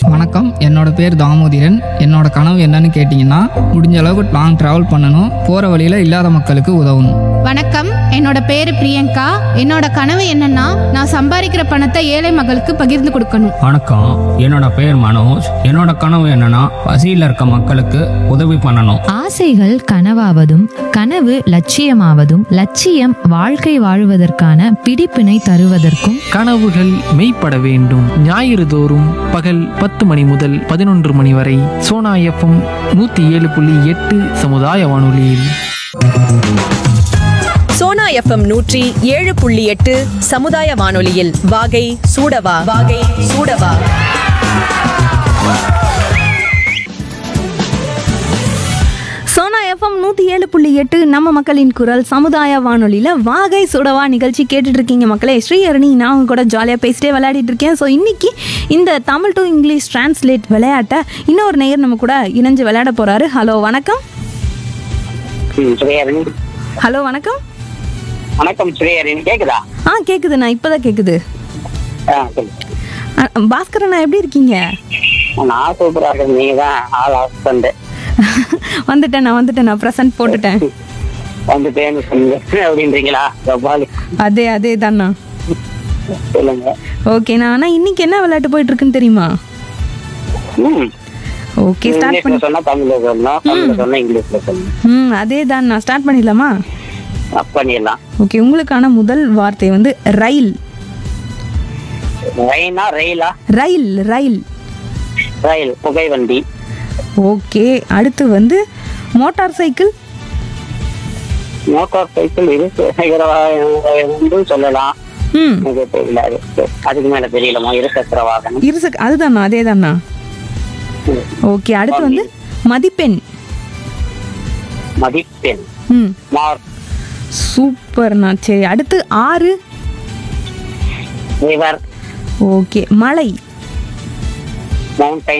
வணக்கம் என்னோட பேர் தாமோதிரன் என்னோட கனவு என்னன்னு கேட்டிங்கன்னா முடிஞ்ச அளவுக்கு லாங் ட்ராவல் பண்ணணும் போகிற வழியில் இல்லாத மக்களுக்கு உதவணும் வணக்கம் என்னோட பேரு பிரியங்கா என்னோட கனவு என்னன்னா நான் சம்பாதிக்கிற பணத்தை ஏழை மக்களுக்கு பகிர்ந்து கொடுக்கணும் வணக்கம் என்னோட பேர் மனோஜ் என்னோட கனவு என்னன்னா பசியில் இருக்க மக்களுக்கு உதவி பண்ணணும் ஆசைகள் கனவாவதும் கனவு லட்சியமாவதும் லட்சியம் வாழ்க்கை வாழுவதற்கான பிடிப்பினை தருவதற்கும் கனவுகள் மெய்ப்பட வேண்டும் ஞாயிறு தோறும் பகல் பத்து மணி முதல் பதினொன்று மணி வரை சோனா எஃப்எம் நூற்றி ஏழு புள்ளி எட்டு சமுதாய வானொலியில் சோனா எஃப்எம் நூற்றி ஏழு புள்ளி எட்டு சமுதாய வானொலியில் வாகை சூடவா வாகை சூடவா சோனா எஃப்எம் நூற்றி ஏழு புள்ளி எட்டு நம்ம மக்களின் குரல் சமுதாய வானொலியில் வாகை சுடவா நிகழ்ச்சி கேட்டுட்டு இருக்கீங்க மக்களே ஸ்ரீஹரணி நான் உங்க கூட ஜாலியாக பேசிட்டே விளையாடிட்டு இருக்கேன் ஸோ இன்னைக்கு இந்த தமிழ் டு இங்கிலீஷ் டிரான்ஸ்லேட் விளையாட்டை இன்னொரு நேயர் நம்ம கூட இணைஞ்சு விளையாட போறாரு ஹலோ வணக்கம் ம், ஸ்ரீஹரணி ஹலோ வணக்கம் வணக்கம் ஸ்ரீஹரணி கேக்குதா ஆ கேட்குதுண்ணா இப்போதான் கேட்குது ஆ சொல்லு அ, பாஸ்கரண்ணா எப்படி இருக்கீங்க நான் சூப்பரா இருக்கேன் நீங்க தான் ஆள் ஹஸ்பண்ட் வந்துட்டேன் நான் வந்துட்டேன் நான் ப்ரெசன்ட் போட்டுட்டேன் வந்துட்டேன்னு சொல்லுங்க அப்படின்றீங்களா ஜப்பாலி அதே அதே தான்ண்ணா சொல்லுங்க ஓகேண்ணா ஆனால் இன்னைக்கு என்ன விளையாட்டு போயிட்டு இருக்குன்னு தெரியுமா ம் ஓகே ஸ்டார்ட் பண்ணி இங்கிலீஷ்ல சொன்னா தமிழ்ல சொல்லணும் தமிழ்ல சொன்னா இங்கிலீஷ்ல சொல்லணும் ம் அதே தான் நான் ஸ்டார்ட் பண்ணிடலாமா அப் பண்ணிடலாம் ஓகே உங்களுக்கான முதல் வார்த்தை வந்து ரயில் ரயினா ரயிலா ரயில் ரயில் ரயில் புகை வண்டி ஓகே அடுத்து வந்து மோட்டார் சைக்கிள் மோட்டார் சைக்கிள் இருக்கு வந்து சொல்லலாம் ம் எனக்கு தெரியல அது. அதுக்கு மேல தெரியலமா இருசக்கர வாகனம் இருசக் அதுதாண்ணா அதே தாண்ணா ஓகே அடுத்து வந்து மதிப்பெண் மதிப்பெண் ம் மார்க் சூப்பர்ண்ணா சரி அடுத்து ஆறு ரிவர் ஓகே மலை மவுண்டைன்